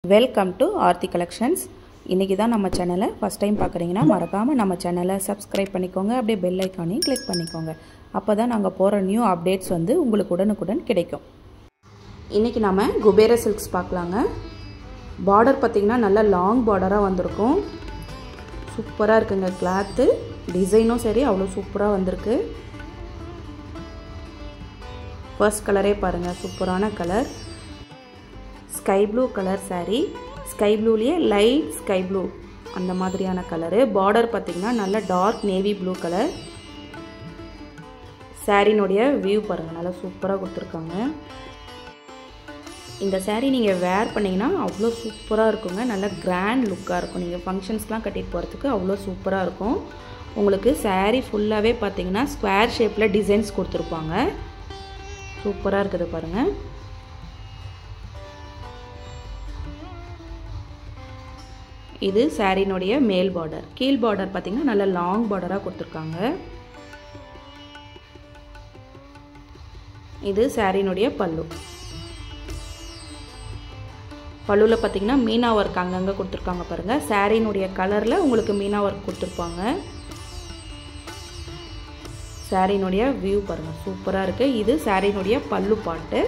welcome to Aarthi collections இன்றைக்கி தான் நம்ம சேனலை ஃபஸ்ட் டைம் பார்க்குறீங்கன்னா மறக்காமல் நம்ம சேனலை சப்ஸ்கிரைப் பண்ணிக்கோங்க அப்படியே பெல் ஐக்கானையும் கிளிக் பண்ணிக்கோங்க அப்போ தான் நாங்கள் போகிற நியூ அப்டேட்ஸ் வந்து உங்களுக்கு உடனுக்குடன் கிடைக்கும் இன்றைக்கி நம்ம குபேர சில்க்ஸ் பார்க்கலாங்க பார்டர் பார்த்திங்கன்னா நல்லா லாங் பார்டராக வந்திருக்கும் சூப்பராக இருக்குங்க கிளாத்து டிசைனும் சரி அவ்வளோ சூப்பராக வந்திருக்கு ஃபர்ஸ்ட் கலரே பாருங்கள் சூப்பரான colour sky blue colour sari sky ப்ளூலேயே லைட் ஸ்கை ப்ளூ அந்த மாதிரியான கலரு பார்டர் பார்த்திங்கன்னா நல்ல டார்க் நேவி ப்ளூ கலர் சாரினுடைய வியூ பாருங்கள் நல்லா சூப்பராக கொடுத்துருக்காங்க இந்த சேரீ நீங்கள் வேர் பண்ணிங்கன்னா அவ்வளோ சூப்பராக இருக்குங்க நல்ல கிராண்ட் லுக்காக இருக்கும் நீங்கள் ஃபங்க்ஷன்ஸ்லாம் கட்டிட்டு போகிறதுக்கு அவ்வளோ சூப்பராக இருக்கும் உங்களுக்கு சேரீ ஃபுல்லாகவே பார்த்தீங்கன்னா ஸ்கொயர் ஷேப்பில் டிசைன்ஸ் கொடுத்துருப்பாங்க சூப்பராக இருக்குது பாருங்கள் இது சாரினுடைய மேல் பார்டர் கீழ் பார்டர் பார்த்திங்கன்னா நல்ல லாங் பார்டராக கொடுத்துருக்காங்க இது சாரினுடைய பல்லு பல்லுவில் பார்த்தீங்கன்னா மீனா ஒர்க் அங்கங்கே கொடுத்துருக்காங்க பாருங்கள் சாரினுடைய கலரில் உங்களுக்கு மீனா ஒர்க் கொடுத்துருப்பாங்க சாரினுடைய வியூ பாருங்கள் சூப்பராக இருக்குது இது சாரினுடைய பல்லு பாட்டு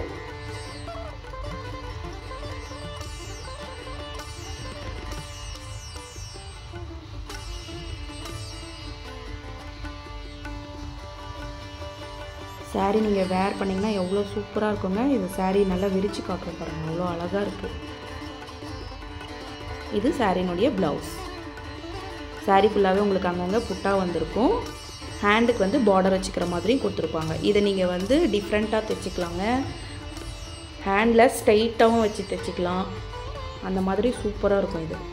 சாரீ நீங்கள் வேர் பண்ணிங்கன்னா எவ்வளோ சூப்பராக இருக்குங்க இது சாரீ நல்லா விரித்து காட்டுறோம் பாருங்கள் அவ்வளோ அழகாக இருக்குது இது சாரினுடைய ப்ளவுஸ் சாரீ ஃபுல்லாகவே உங்களுக்கு அங்கங்கே புட்டாக வந்திருக்கும் ஹேண்டுக்கு வந்து பார்டர் வச்சுக்கிற மாதிரியும் கொடுத்துருப்பாங்க இதை நீங்கள் வந்து டிஃப்ரெண்ட்டாக தைச்சிக்கலாங்க ஹேண்டில் ஸ்ட்ரைட்டாகவும் வச்சு தைச்சிக்கலாம் அந்த மாதிரி சூப்பராக இருக்கும் இது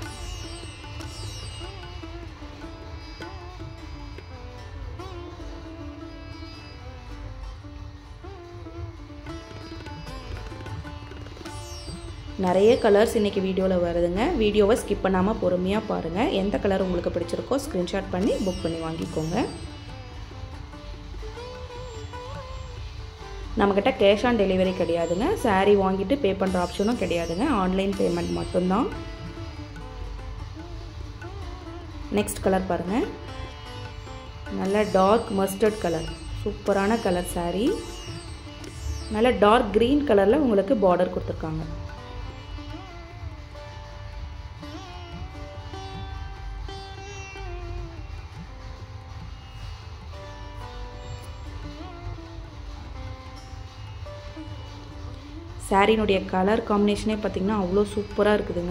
நிறைய கலர்ஸ் இன்றைக்கி வீடியோவில் வருதுங்க வீடியோவை ஸ்கிப் பண்ணாமல் பொறுமையாக பாருங்கள் எந்த கலர் உங்களுக்கு பிடிச்சிருக்கோ ஸ்க்ரீன்ஷாட் பண்ணி புக் பண்ணி வாங்கிக்கோங்க நம்மக்கிட்ட கேஷ் ஆன் டெலிவரி கிடையாதுங்க சாரீ வாங்கிட்டு பே பண்ணுற ஆப்ஷனும் கிடையாதுங்க ஆன்லைன் பேமெண்ட் மட்டும்தான் நெக்ஸ்ட் கலர் பாருங்கள் நல்ல டார்க் மஸ்டர்ட் கலர் சூப்பரான கலர் சாரீ நல்ல டார்க் க்ரீன் கலரில் உங்களுக்கு பார்டர் கொடுத்துருக்காங்க சாரினுடைய கலர் காம்பினேஷனே பார்த்திங்கன்னா அவ்வளோ சூப்பராக இருக்குதுங்க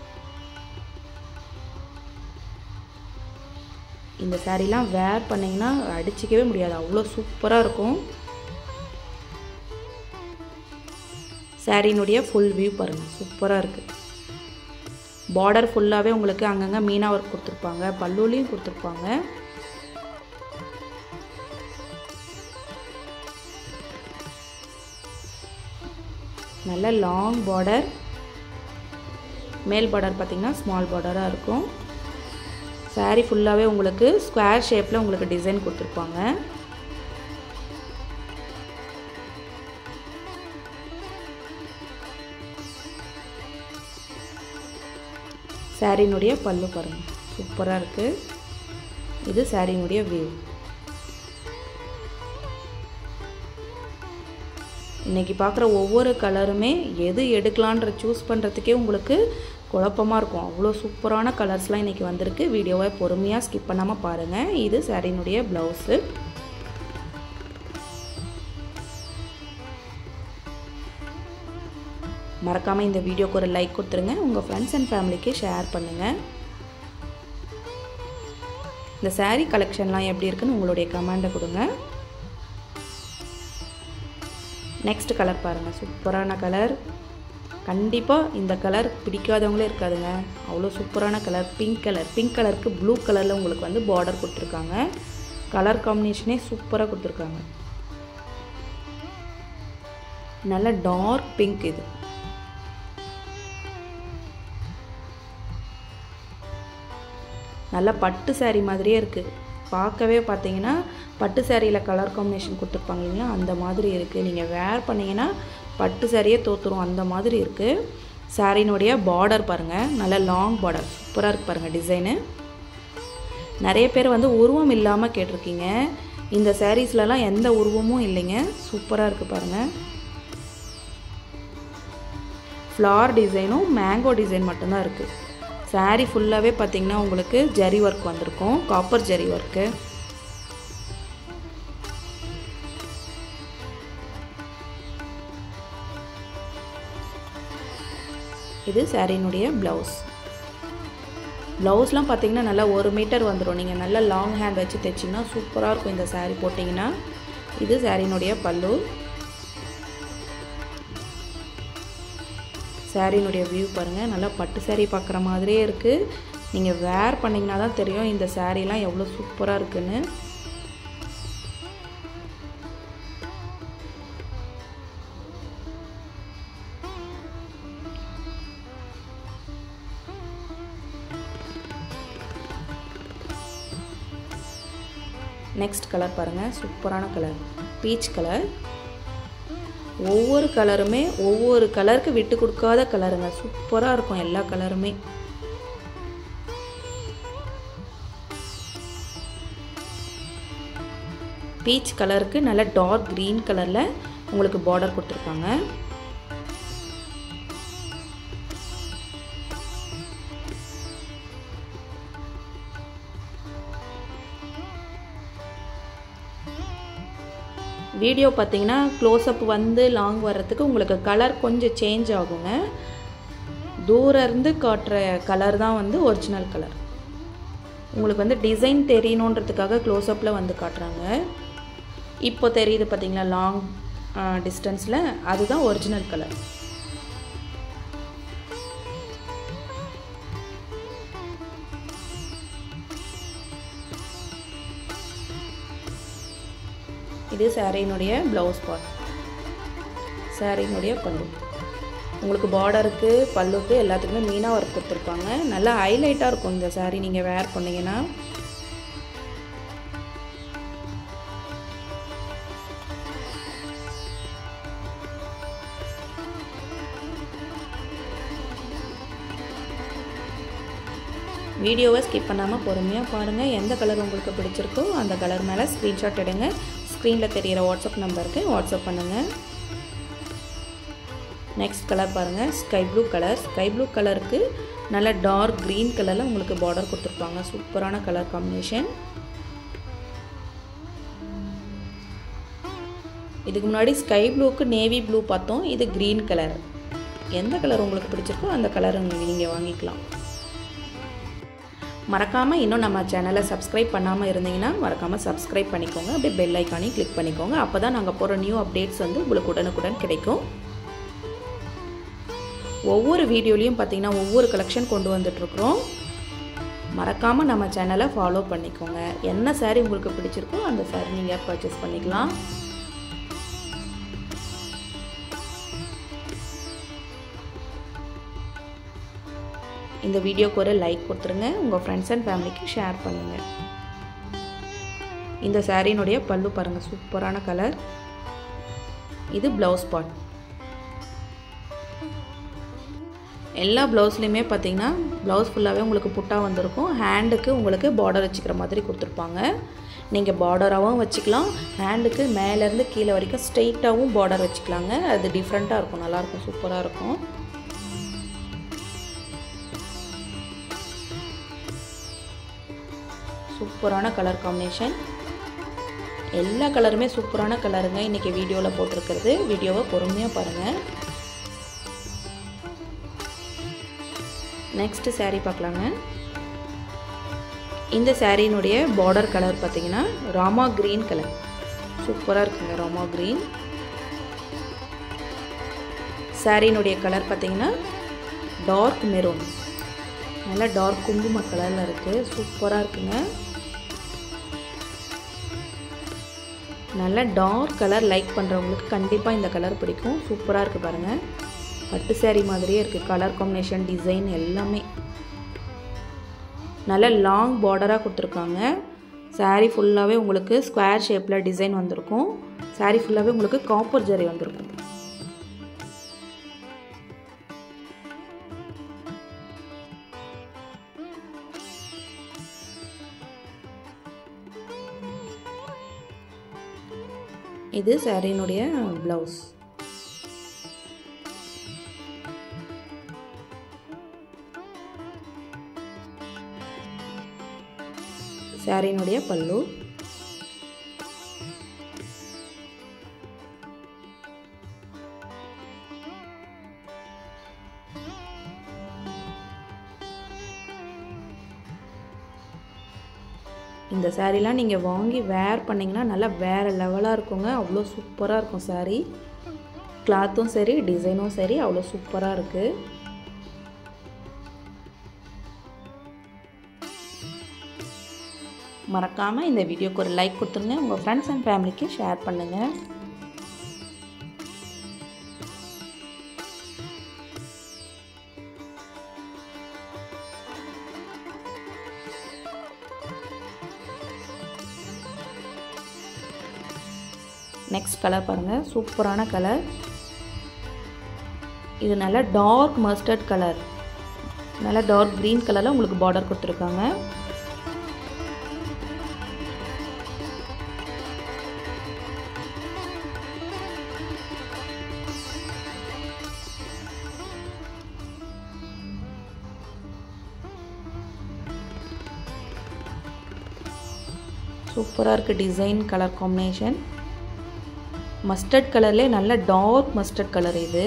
இந்த சாரீலாம் வேர் பண்ணிங்கன்னா அடிச்சிக்கவே முடியாது அவ்வளோ சூப்பராக இருக்கும் சாரினுடைய ஃபுல் வியூ பாருங்கள் சூப்பராக இருக்குது பார்டர் ஃபுல்லாகவே உங்களுக்கு அங்கங்கே மீனா ஒர்க் கொடுத்துருப்பாங்க பல்லுலேயும் கொடுத்துருப்பாங்க நல்ல லாங் பார்டர் மேல் பார்டர் பார்த்திங்கன்னா ஸ்மால் பார்டராக இருக்கும் சாரீ ஃபுல்லாகவே உங்களுக்கு ஸ்கொயர் ஷேப்பில் உங்களுக்கு டிசைன் கொடுத்துருப்பாங்க சாரினுடைய பல்லு பாருங்கள் சூப்பராக இருக்குது இது சாரினுடைய வியூ இன்றைக்கி பார்க்குற ஒவ்வொரு கலருமே எது எடுக்கலான்ற சூஸ் பண்ணுறதுக்கே உங்களுக்கு குழப்பமாக இருக்கும் அவ்வளோ சூப்பரான கலர்ஸ்லாம் இன்றைக்கி வந்திருக்கு வீடியோவை பொறுமையாக ஸ்கிப் பண்ணாமல் பாருங்கள் இது சாரினுடைய ப்ளவுஸு மறக்காமல் இந்த வீடியோக்கு ஒரு லைக் கொடுத்துருங்க உங்கள் ஃப்ரெண்ட்ஸ் அண்ட் ஃபேமிலிக்கு ஷேர் பண்ணுங்கள் இந்த சாரீ கலெக்ஷன்லாம் எப்படி இருக்குன்னு உங்களுடைய கமெண்டை கொடுங்க நெக்ஸ்ட் கலர் பாருங்கள் சூப்பரான கலர் கண்டிப்பாக இந்த கலர் பிடிக்காதவங்களே இருக்காதுங்க அவ்வளோ சூப்பரான கலர் பிங்க் கலர் பிங்க் கலருக்கு ப்ளூ கலரில் உங்களுக்கு வந்து பார்டர் கொடுத்துருக்காங்க கலர் காம்பினேஷனே சூப்பராக கொடுத்துருக்காங்க நல்ல டார்க் பிங்க் இது நல்ல பட்டு சாரீ மாதிரியே இருக்குது பார்க்கவே பார்த்தீங்கன்னா பட்டு சேரீயில் கலர் காம்பினேஷன் கொடுத்துருப்பாங்க இல்லைங்களா அந்த மாதிரி இருக்குது நீங்கள் வேர் பண்ணிங்கன்னா பட்டு சாரியே தோற்றுரும் அந்த மாதிரி இருக்குது சாரினுடைய பார்டர் பாருங்கள் நல்ல லாங் பார்டர் சூப்பராக இருக்குது பாருங்கள் டிசைனு நிறைய பேர் வந்து உருவம் இல்லாமல் கேட்டிருக்கீங்க இந்த சாரீஸ்லலாம் எந்த உருவமும் இல்லைங்க சூப்பராக இருக்குது பாருங்கள் ஃப்ளார் டிசைனும் மேங்கோ டிசைன் மட்டும்தான் இருக்குது சாரீ ஃபுல்லாகவே பார்த்திங்கன்னா உங்களுக்கு ஜரி ஒர்க் வந்திருக்கும் காப்பர் ஜரி ஒர்க்கு இது சாரீனுடைய ப்ளவுஸ் ப்ளவுஸ்லாம் பார்த்தீங்கன்னா நல்லா ஒரு மீட்டர் வந்துடும் நீங்கள் நல்லா லாங் ஹேண்ட் வச்சு தைச்சிங்கன்னா சூப்பராக இருக்கும் இந்த சாரீ போட்டிங்கன்னா இது சாரீனுடைய பல்லு சாரீனுடைய வியூ பாருங்கள் நல்லா பட்டு சாரீ பார்க்குற மாதிரியே இருக்குது நீங்கள் வேர் பண்ணிங்கன்னா தான் தெரியும் இந்த சாரீலாம் எவ்வளோ சூப்பராக இருக்குன்னு நெக்ஸ்ட் கலர் பாருங்கள் சூப்பரான கலர் பீச் கலர் ஒவ்வொரு கலருமே ஒவ்வொரு கலருக்கு விட்டு கொடுக்காத கலருங்க சூப்பராக இருக்கும் எல்லா கலருமே பீச் கலருக்கு நல்ல டார்க் க்ரீன் கலரில் உங்களுக்கு பார்டர் கொடுத்துருக்காங்க வீடியோ பார்த்தீங்கன்னா க்ளோஸ்அப் வந்து லாங் வர்றதுக்கு உங்களுக்கு கலர் கொஞ்சம் சேஞ்ச் ஆகுங்க தூரம் இருந்து காட்டுற கலர் தான் வந்து ஒரிஜினல் கலர் உங்களுக்கு வந்து டிசைன் தெரியணுன்றதுக்காக க்ளோஸ்அப்பில் வந்து காட்டுறாங்க இப்போ தெரியுது பார்த்தீங்களா லாங் டிஸ்டன்ஸில் அதுதான் ஒரிஜினல் கலர் இது சாரியினுடைய ப்ளவுஸ் பார்ட் சாரியினுடைய பல்லு உங்களுக்கு பார்டருக்கு பல்லுக்கு எல்லாத்துக்குமே மீனாக ஒர்க் கொடுத்துருப்பாங்க நல்லா ஹைலைட்டாக இருக்கும் இந்த சாரீ நீங்கள் வேர் பண்ணிங்கன்னா வீடியோவை ஸ்கிப் பண்ணாமல் பொறுமையாக பாருங்கள் எந்த கலர் உங்களுக்கு பிடிச்சிருக்கோ அந்த கலர் மேலே ஸ்க்ரீன்ஷாட் எடுங்க ஸ்க்ரீனில் தெரிகிற வாட்ஸ்அப் நம்பருக்கு வாட்ஸ்அப் பண்ணுங்கள் நெக்ஸ்ட் கலர் பாருங்கள் sky blue colour sky blue கலருக்கு நல்ல டார்க் க்ரீன் கலரில் உங்களுக்கு பார்டர் கொடுத்துருப்பாங்க சூப்பரான கலர் காம்பினேஷன் இதுக்கு முன்னாடி ஸ்கை ப்ளூக்கு நேவி ப்ளூ பார்த்தோம் இது க்ரீன் கலர் எந்த கலர் உங்களுக்கு பிடிச்சிருக்கோ அந்த கலர் நீங்கள் வாங்கிக்கலாம் மறக்காமல் இன்னும் நம்ம சேனலை சப்ஸ்கிரைப் பண்ணாமல் இருந்தீங்கன்னா மறக்காமல் சப்ஸ்கிரைப் பண்ணிக்கோங்க அப்படியே பெல் ஐக்கானையும் கிளிக் பண்ணிக்கோங்க அப்போ தான் நாங்கள் போகிற நியூ அப்டேட்ஸ் வந்து உங்களுக்கு உடனுக்குடன் கிடைக்கும் ஒவ்வொரு வீடியோலையும் பார்த்தீங்கன்னா ஒவ்வொரு கலெக்ஷன் கொண்டு வந்துட்ருக்குறோம் மறக்காமல் நம்ம சேனலை ஃபாலோ பண்ணிக்கோங்க என்ன சாரீ உங்களுக்கு பிடிச்சிருக்கோ அந்த சாரீ நீங்கள் பர்ச்சேஸ் பண்ணிக்கலாம் இந்த வீடியோக்கு ஒரு லைக் கொடுத்துருங்க உங்கள் ஃப்ரெண்ட்ஸ் அண்ட் ஃபேமிலிக்கு ஷேர் பண்ணுங்கள் இந்த சாரீனுடைய பல்லு பாருங்கள் சூப்பரான கலர் இது ப்ளவுஸ் பார்ட் எல்லா ப்ளவுஸ்லேயுமே பார்த்தீங்கன்னா ப்ளவுஸ் ஃபுல்லாகவே உங்களுக்கு புட்டா வந்திருக்கும் ஹேண்டுக்கு உங்களுக்கு பார்டர் வச்சுக்கிற மாதிரி கொடுத்துருப்பாங்க நீங்கள் பார்டராகவும் வச்சுக்கலாம் ஹேண்டுக்கு மேலேருந்து கீழே வரைக்கும் ஸ்ட்ரெயிட்டாகவும் பார்டர் வச்சுக்கலாங்க அது டிஃப்ரெண்ட்டாக இருக்கும் நல்லாயிருக்கும் சூப்பராக இருக்கும் சூப்பரான கலர் காம்பினேஷன் எல்லா கலருமே சூப்பரான கலருங்க இன்றைக்கி வீடியோவில் போட்டிருக்கிறது வீடியோவை பொறுமையாக பாருங்கள் நெக்ஸ்ட்டு சாரீ பார்க்கலாங்க இந்த சாரீனுடைய பார்டர் கலர் பார்த்தீங்கன்னா ராமா க்ரீன் கலர் சூப்பராக இருக்குங்க ராமா க்ரீன் சாரீனுடைய கலர் பார்த்தீங்கன்னா டார்க் மெரூன் நல்லா டார்க் குங்கும கலரில் இருக்குது சூப்பராக இருக்குங்க நல்ல டார்க் கலர் லைக் பண்ணுறவங்களுக்கு கண்டிப்பாக இந்த கலர் பிடிக்கும் சூப்பராக இருக்குது பாருங்கள் பட்டு சேரீ மாதிரியே இருக்குது கலர் காம்பினேஷன் டிசைன் எல்லாமே நல்ல லாங் பார்டராக கொடுத்துருக்காங்க சாரீ ஃபுல்லாகவே உங்களுக்கு ஸ்கொயர் ஷேப்பில் டிசைன் வந்திருக்கும் சாரீ ஃபுல்லாகவே உங்களுக்கு காப்பர் ஜரி வந்திருக்கும் இது சாரியினுடைய ப்ளவுஸ் சாரியினுடைய பல்லு இந்த சாரீலாம் நீங்கள் வாங்கி வேர் பண்ணிங்கன்னா நல்லா வேறு லெவலாக இருக்குங்க அவ்வளோ சூப்பராக இருக்கும் சாரீ கிளாத்தும் சரி டிசைனும் சரி அவ்வளோ சூப்பராக இருக்குது மறக்காமல் இந்த வீடியோக்கு ஒரு லைக் கொடுத்துருங்க உங்கள் ஃப்ரெண்ட்ஸ் அண்ட் ஃபேமிலிக்கு ஷேர் பண்ணுங்கள் நெக்ஸ்ட் கலர் பாருங்கள் சூப்பரான கலர் இது நல்ல டார்க் மஸ்டர்ட் கலர் நல்ல டார்க் க்ரீன் கலரில் உங்களுக்கு பார்டர் கொடுத்துருக்காங்க சூப்பராக இருக்குது டிசைன் கலர் காம்பினேஷன் மஸ்டர்ட் கலர்லேயே நல்ல டார்க் மஸ்டர்ட் கலர் இது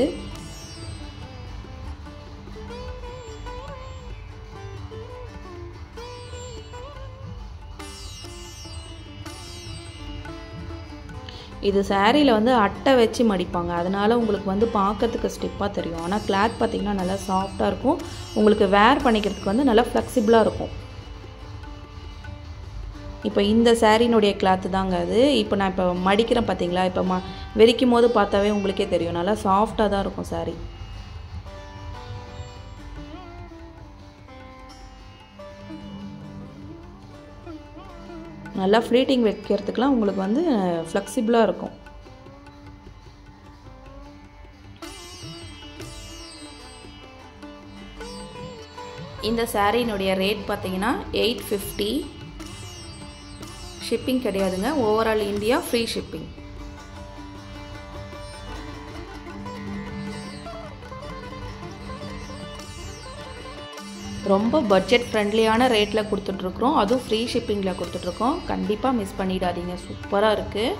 இது சேரீயில் வந்து அட்டை வச்சு மடிப்பாங்க அதனால் உங்களுக்கு வந்து பார்க்கறதுக்கு ஸ்டிப்பாக தெரியும் ஆனால் கிளாத் பார்த்திங்கன்னா நல்லா சாஃப்டாக இருக்கும் உங்களுக்கு வேர் பண்ணிக்கிறதுக்கு வந்து நல்லா ஃப்ளெக்சிபிளாக இருக்கும் இப்போ இந்த சாரீனுடைய கிளாத்து தாங்க அது இப்போ நான் இப்போ மடிக்கிறேன் பார்த்தீங்களா இப்போ ம வெறிக்கும் போது பார்த்தாவே உங்களுக்கே தெரியும் நல்லா சாஃப்டாக தான் இருக்கும் சாரீ நல்லா ஃப்ளீட்டிங் வைக்கிறதுக்கெலாம் உங்களுக்கு வந்து ஃப்ளெக்சிபிளாக இருக்கும் இந்த சாரீனுடைய ரேட் பார்த்தீங்கன்னா எயிட் ஃபிஃப்டி ஷிப்பிங் கிடையாதுங்க ஓவரால் இந்தியா ஃப்ரீ ஷிப்பிங் ரொம்ப பட்ஜெட் ஃப்ரெண்ட்லியான ரேட்டில் கொடுத்துட்ருக்குறோம் அதுவும் ஃப்ரீ ஷிப்பிங்கில் கொடுத்துட்ருக்கோம் கண்டிப்பாக மிஸ் பண்ணிடாதீங்க சூப்பராக இருக்குது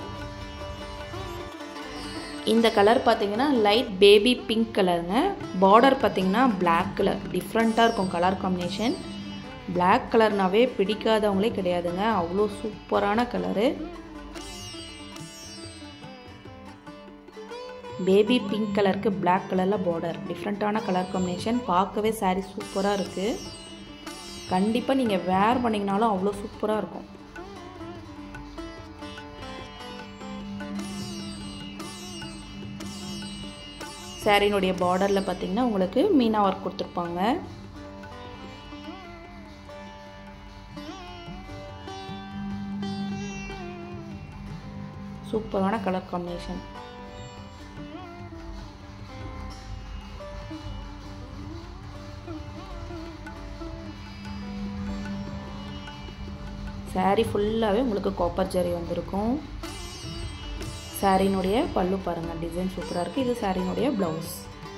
இந்த கலர் பார்த்தீங்கன்னா லைட் பேபி பிங்க் கலருங்க பார்டர் பார்த்தீங்கன்னா பிளாக் கலர் டிஃப்ரெண்ட்டாக இருக்கும் கலர் காம்பினேஷன் பிளாக் கலர்னாவே பிடிக்காதவங்களே கிடையாதுங்க அவ்வளோ சூப்பரான கலரு பேபி பிங்க் கலருக்கு பிளாக் கலரில் பார்டர் டிஃப்ரெண்ட்டான கலர் காம்பினேஷன் பார்க்கவே சாரீ சூப்பராக இருக்குது கண்டிப்பாக நீங்கள் வேர் பண்ணிங்கனாலும் அவ்வளோ சூப்பராக இருக்கும் சாரினுடைய பார்டரில் பார்த்தீங்கன்னா உங்களுக்கு மீனா ஒர்க் கொடுத்துருப்பாங்க சூப்பரான கலர் காம்பினேஷன் சாரீ ஃபுல்லாகவே உங்களுக்கு காப்பர் ஜரி வந்திருக்கும் சாரினுடைய பல்லு பாருங்கள் டிசைன் சூப்பராக இருக்குது இது சாரினுடைய ப்ளவுஸ்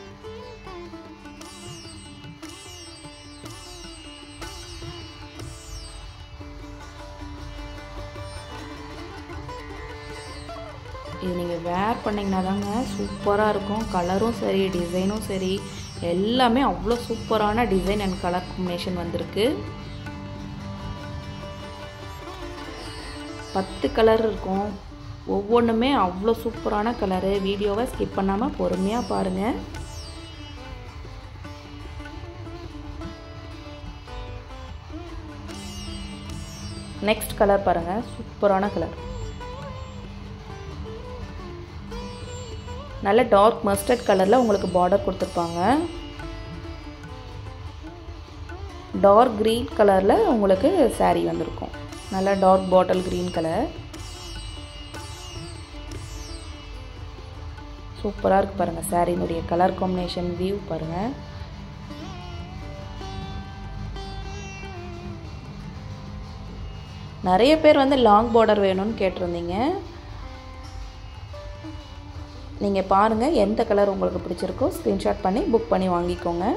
இது நீங்கள் வேர் பண்ணிங்கன்னா தாங்க சூப்பராக இருக்கும் கலரும் சரி டிசைனும் சரி எல்லாமே அவ்வளோ சூப்பரான டிசைன் அண்ட் கலர் காம்பினேஷன் வந்திருக்கு பத்து கலர் இருக்கும் ஒவ்வொன்றுமே அவ்வளோ சூப்பரான கலரு வீடியோவை ஸ்கிப் பண்ணாமல் பொறுமையாக பாருங்கள் நெக்ஸ்ட் கலர் பாருங்கள் சூப்பரான கலர் நல்ல டார்க் மஸ்டர்ட் கலரில் உங்களுக்கு பார்டர் கொடுத்துருப்பாங்க டார்க் க்ரீன் கலரில் உங்களுக்கு சாரீ வந்திருக்கும் நல்லா டார்க் பாட்டில் க்ரீன் கலர் சூப்பராக இருக்குது பாருங்கள் சாரீனுடைய கலர் காம்பினேஷன் வியூ பாருங்கள் நிறைய பேர் வந்து லாங் பார்டர் வேணும்னு கேட்டிருந்தீங்க நீங்கள் பாருங்கள் எந்த கலர் உங்களுக்கு பிடிச்சிருக்கோ ஸ்க்ரீன்ஷாட் பண்ணி புக் பண்ணி வாங்கிக்கோங்க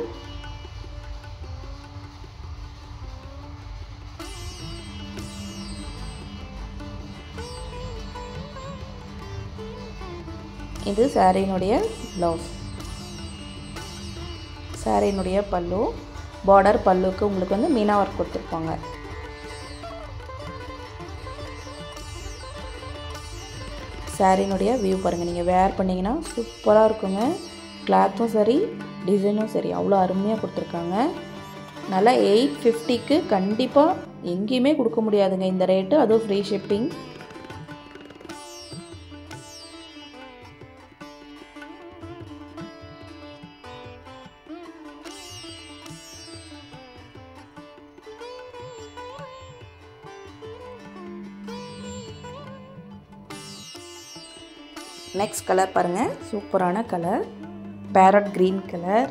இது சாரியினுடைய ப்ளவுஸ் சாரியினுடைய பல்லு பார்டர் பல்லுக்கு உங்களுக்கு வந்து மீனா ஒர்க் கொடுத்துருப்பாங்க சாரியினுடைய வியூ பாருங்கள் நீங்கள் வேர் பண்ணிங்கன்னா சூப்பராக இருக்குங்க கிளாத்தும் சரி டிசைனும் சரி அவ்வளோ அருமையாக கொடுத்துருக்காங்க நல்லா எயிட் ஃபிஃப்டிக்கு கண்டிப்பாக எங்கேயுமே கொடுக்க முடியாதுங்க இந்த ரேட்டு அதுவும் ஃப்ரீ ஷிப்பிங் நெக்ஸ்ட் கலர் பாருங்கள் சூப்பரான கலர் பேரட் க்ரீன் கலர்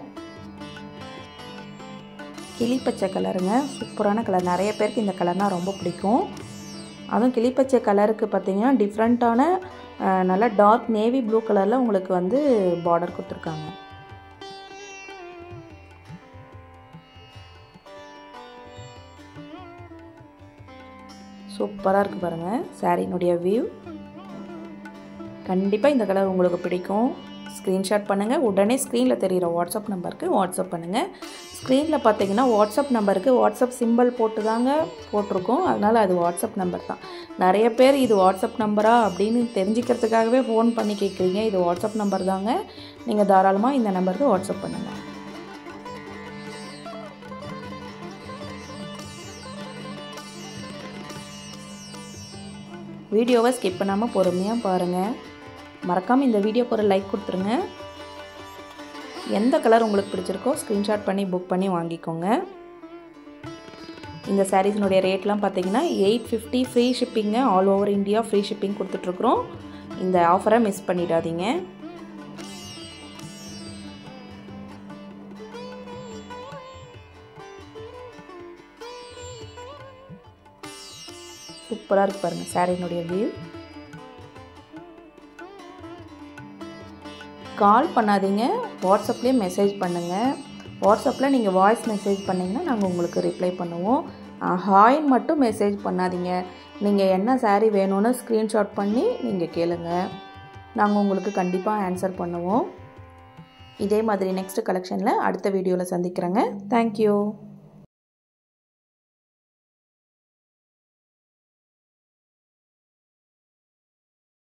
கிளிப்பச்சை கலருங்க சூப்பரான கலர் நிறைய பேருக்கு இந்த கலர்னால் ரொம்ப பிடிக்கும் அதுவும் கிளிப்பச்சை கலருக்கு பார்த்தீங்கன்னா டிஃப்ரெண்ட்டான நல்லா டார்க் நேவி ப்ளூ கலரில் உங்களுக்கு வந்து பார்டர் கொடுத்துருக்காங்க சூப்பராக இருக்குது பாருங்கள் சாரினுடைய வியூ கண்டிப்பாக இந்த கலர் உங்களுக்கு பிடிக்கும் ஸ்க்ரீன்ஷாட் பண்ணுங்கள் உடனே ஸ்க்ரீனில் தெரிகிற வாட்ஸ்அப் நம்பருக்கு வாட்ஸ்அப் பண்ணுங்கள் ஸ்க்ரீனில் பார்த்தீங்கன்னா வாட்ஸ்அப் நம்பருக்கு வாட்ஸ்அப் சிம்பிள் போட்டு தாங்க போட்டிருக்கோம் அதனால் அது வாட்ஸ்அப் நம்பர் தான் நிறைய பேர் இது வாட்ஸ்அப் நம்பரா அப்படின்னு தெரிஞ்சுக்கிறதுக்காகவே ஃபோன் பண்ணி கேட்குறீங்க இது வாட்ஸ்அப் நம்பர் தாங்க நீங்கள் தாராளமாக இந்த நம்பருக்கு வாட்ஸ்அப் பண்ணுங்கள் வீடியோவை ஸ்கிப் பண்ணாமல் பொறுமையாக பாருங்கள் மறக்காமல் இந்த வீடியோக்கு ஒரு லைக் கொடுத்துருங்க எந்த கலர் உங்களுக்கு பிடிச்சிருக்கோ ஸ்க்ரீன்ஷாட் பண்ணி புக் பண்ணி வாங்கிக்கோங்க இந்த சாரீஸினுடைய ரேட்லாம் பார்த்தீங்கன்னா எயிட் ஃபிஃப்டி ஃப்ரீ ஷிப்பிங்க all over India free shipping கொடுத்துட்ருக்குறோம் இந்த ஆஃபரை மிஸ் பண்ணிடாதீங்க சூப்பராக இருக்கு பாருங்கள் சாரியினுடைய வியூ கால் பண்ணாதீங்க வாட்ஸ்அப்லேயே மெசேஜ் பண்ணுங்கள் வாட்ஸ்அப்பில் நீங்கள் வாய்ஸ் மெசேஜ் பண்ணிங்கன்னா நாங்கள் உங்களுக்கு ரிப்ளை பண்ணுவோம் ஹாய்ன்னு மட்டும் மெசேஜ் பண்ணாதீங்க நீங்கள் என்ன சாரீ வேணும்னு ஸ்க்ரீன்ஷாட் பண்ணி நீங்கள் கேளுங்க நாங்கள் உங்களுக்கு கண்டிப்பாக ஆன்சர் பண்ணுவோம் இதே மாதிரி நெக்ஸ்ட் கலெக்ஷனில் அடுத்த வீடியோவில் சந்திக்கிறேங்க தேங்க்யூ